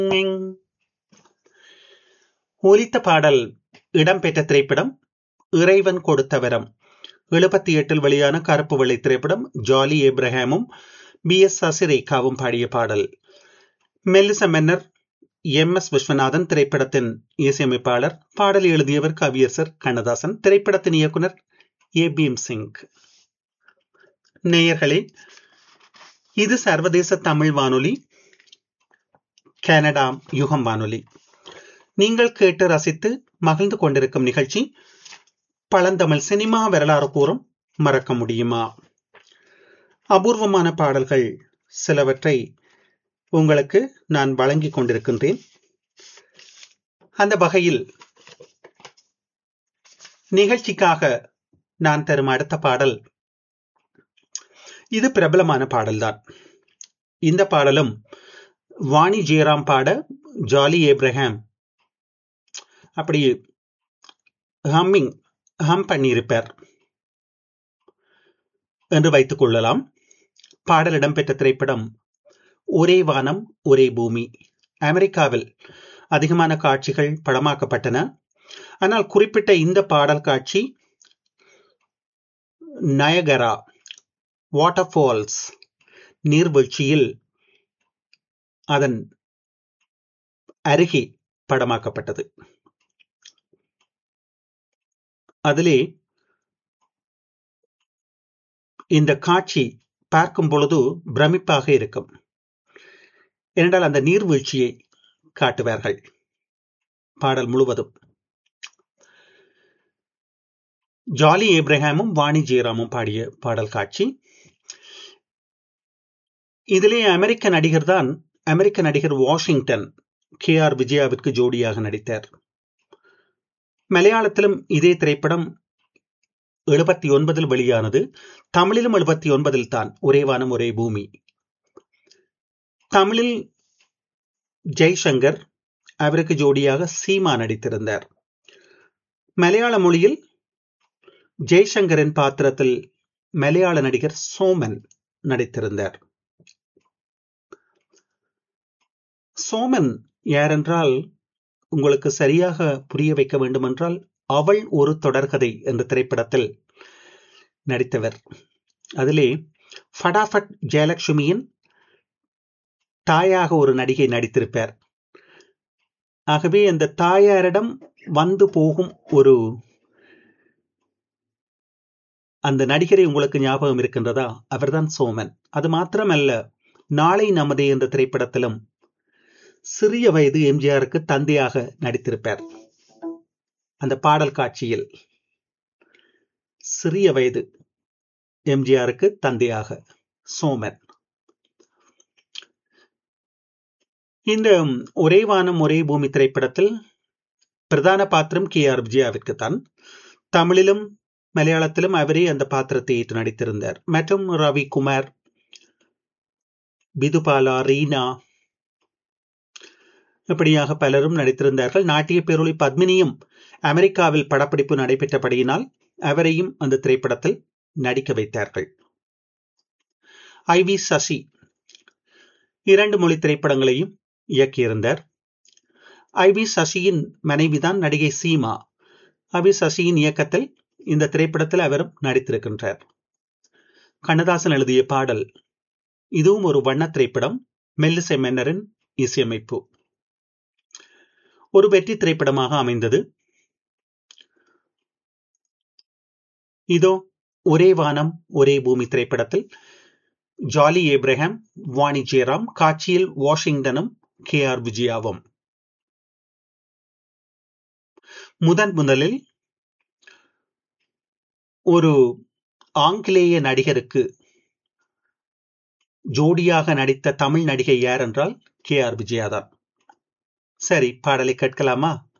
ஒலித்த பாடல் இடம்பெற்ற திரைப்படம் இறைவன் கொடுத்த வரம் எழுபத்தி எட்டில் வெளியான கருப்பு வெள்ளை திரைப்படம் ஜாலி ஏப்ரஹாமும் பி எஸ் சசிரேகாவும் பாடிய பாடல் மெல்லிச மன்னர் எம் எஸ் விஸ்வநாதன் திரைப்படத்தின் இசையமைப்பாளர் பாடல் எழுதியவர் கவியரசர் கண்ணதாசன் திரைப்படத்தின் இயக்குனர் ஏ பீம் சிங் நேயர்களே இது சர்வதேச தமிழ் வானொலி கனடா யுகம் வானொலி நீங்கள் கேட்டு ரசித்து மகிழ்ந்து கொண்டிருக்கும் நிகழ்ச்சி பழந்தமிழ் சினிமா வரலாறு கூறும் மறக்க முடியுமா அபூர்வமான பாடல்கள் சிலவற்றை உங்களுக்கு நான் வழங்கிக் கொண்டிருக்கின்றேன் அந்த வகையில் நிகழ்ச்சிக்காக நான் தரும் அடுத்த பாடல் இது பிரபலமான பாடல்தான் இந்த பாடலும் வாணி ஜெயராம் பாட ஜாலி ஏப்ரஹாம் அப்படி ஹம்மிங் ஹம் பண்ணியிருப்பார் என்று வைத்துக் கொள்ளலாம் பாடல் இடம்பெற்ற திரைப்படம் ஒரே வானம் ஒரே பூமி அமெரிக்காவில் அதிகமான காட்சிகள் படமாக்கப்பட்டன ஆனால் குறிப்பிட்ட இந்த பாடல் காட்சி நயகரா வாட்டர் ஃபால்ஸ் நீர்வீழ்ச்சியில் அதன் அருகே படமாக்கப்பட்டது அதிலே இந்த காட்சி பார்க்கும் பொழுது பிரமிப்பாக இருக்கும் ஏனென்றால் அந்த நீர்வீழ்ச்சியை காட்டுவார்கள் பாடல் முழுவதும் ஜாலி ஏப்ரஹாமும் வாணி ஜெயராமும் பாடிய பாடல் காட்சி இதிலே அமெரிக்க நடிகர் தான் அமெரிக்க நடிகர் வாஷிங்டன் கே ஆர் விஜயாவிற்கு ஜோடியாக நடித்தார் மலையாளத்திலும் இதே திரைப்படம் எழுபத்தி ஒன்பதில் வெளியானது தமிழிலும் எழுபத்தி ஒன்பதில் தான் ஒரே வானம் ஒரே பூமி தமிழில் ஜெய்சங்கர் அவருக்கு ஜோடியாக சீமா நடித்திருந்தார் மலையாள மொழியில் ஜெய்சங்கரின் பாத்திரத்தில் மலையாள நடிகர் சோமன் நடித்திருந்தார் சோமன் யாரென்றால் உங்களுக்கு சரியாக புரிய வைக்க வேண்டுமென்றால் அவள் ஒரு தொடர்கதை என்ற திரைப்படத்தில் நடித்தவர் அதிலே ஃபடாஃபட் ஜெயலட்சுமியின் தாயாக ஒரு நடிகை நடித்திருப்பார் ஆகவே அந்த தாயாரிடம் வந்து போகும் ஒரு அந்த நடிகரை உங்களுக்கு ஞாபகம் இருக்கின்றதா அவர்தான் சோமன் அது மாத்திரமல்ல நாளை நமதே என்ற திரைப்படத்திலும் சிறிய வயது எம்ஜிஆருக்கு தந்தையாக நடித்திருப்பார் அந்த பாடல் காட்சியில் சிறிய வயது எம்ஜிஆருக்கு தந்தையாக சோமன் இந்த ஒரே வானம் ஒரே பூமி திரைப்படத்தில் பிரதான பாத்திரம் கே ஆர் விஜயாவிற்கு தான் தமிழிலும் மலையாளத்திலும் அவரே அந்த பாத்திரத்தை ஏற்று நடித்திருந்தார் மற்றும் ரவி குமார் பிதுபாலா ரீனா இப்படியாக பலரும் நடித்திருந்தார்கள் நாட்டிய பேரொளி பத்மினியும் அமெரிக்காவில் படப்பிடிப்பு நடைபெற்றபடியினால் அவரையும் அந்த திரைப்படத்தில் நடிக்க வைத்தார்கள் ஐ வி சசி இரண்டு மொழி திரைப்படங்களையும் இயக்கியிருந்தார் ஐ வி சசியின் மனைவிதான் நடிகை சீமா ஐ வி சசியின் இயக்கத்தில் இந்த திரைப்படத்தில் அவரும் நடித்திருக்கின்றார் கண்ணதாசன் எழுதிய பாடல் இதுவும் ஒரு வண்ண திரைப்படம் மெல்லிசை மன்னரின் இசையமைப்பு ஒரு வெற்றி திரைப்படமாக அமைந்தது இதோ ஒரே வானம் ஒரே பூமி திரைப்படத்தில் ஜாலி ஏப்ரஹாம் வாணி ஜெயராம் காட்சியில் வாஷிங்டனும் கே ஆர் விஜயாவும் முதன் முதலில் ஒரு ஆங்கிலேய நடிகருக்கு ஜோடியாக நடித்த தமிழ் நடிகை யார் என்றால் கே ஆர் விஜயா தான் சரி பாடலை கேட்கலாமா